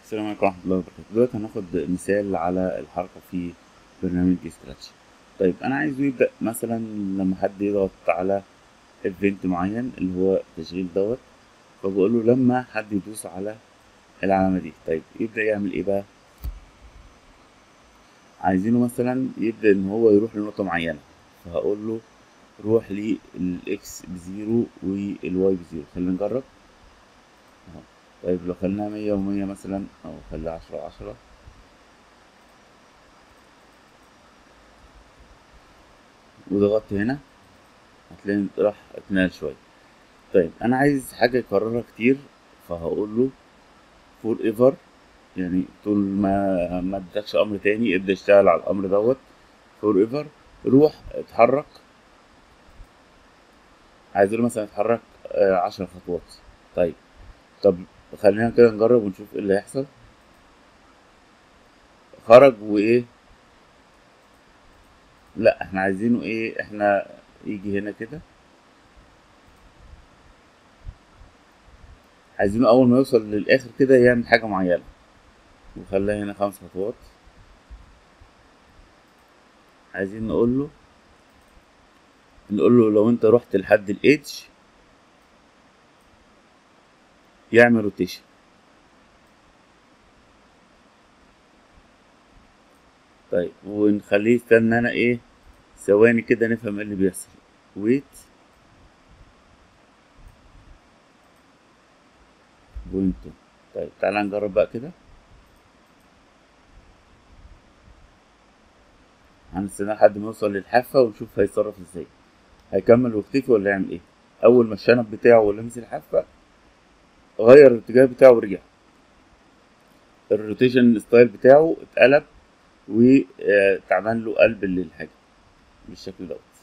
السلام عليكم ورحمة الله وبركاته دلوقتي هناخد مثال على الحركة في برنامج سكراتش طيب أنا عايزه يبدأ مثلا لما حد يضغط على ايفنت معين اللي هو تشغيل دوت فبقول له لما حد يدوس على العلامة دي طيب يبدأ يعمل ايه بقى عايزينه مثلا يبدأ ان هو يروح لنقطة معينة فهقول له روح للاكس بزيرو والواي بزيرو خلينا نجرب اهو طيب لو خليناها مية ومية مثلا أو خليها عشرة وعشرة وضغطت هنا هتلاقي راح اتنقل شوية طيب أنا عايز حاجة يكررها كتير فهقول له فور ايفر يعني طول ما ما ادكش أمر تاني ابدأ اشتغل على الأمر دوت فور ايفر روح اتحرك عايز له مثلا اتحرك آه، عشر خطوات طيب طب خلينا كده نجرب ونشوف ايه اللي هيحصل خرج وايه لا احنا عايزينه ايه احنا يجي هنا كده عايزينه اول ما يوصل للاخر كده يعمل حاجة معينة وخليها هنا خمس خطوات عايزين نقول له نقول له لو انت رحت لحد الايدج يعمل روتيشن طيب ونخليه يستنى انا ايه ثواني كده نفهم ايه اللي بيحصل ويت بوينتو طيب تعالى نجرب بقى كده هنستنى لحد ما يوصل للحافة ونشوف هيتصرف ازاي هيكمل ويختفي ولا يعمل ايه اول ما الشنب بتاعه لمس الحافة غير الاتجاه بتاعه ورجع الروتيشن ستايل بتاعه اتقلب واتعمل له قلب للحاجة بالشكل دوت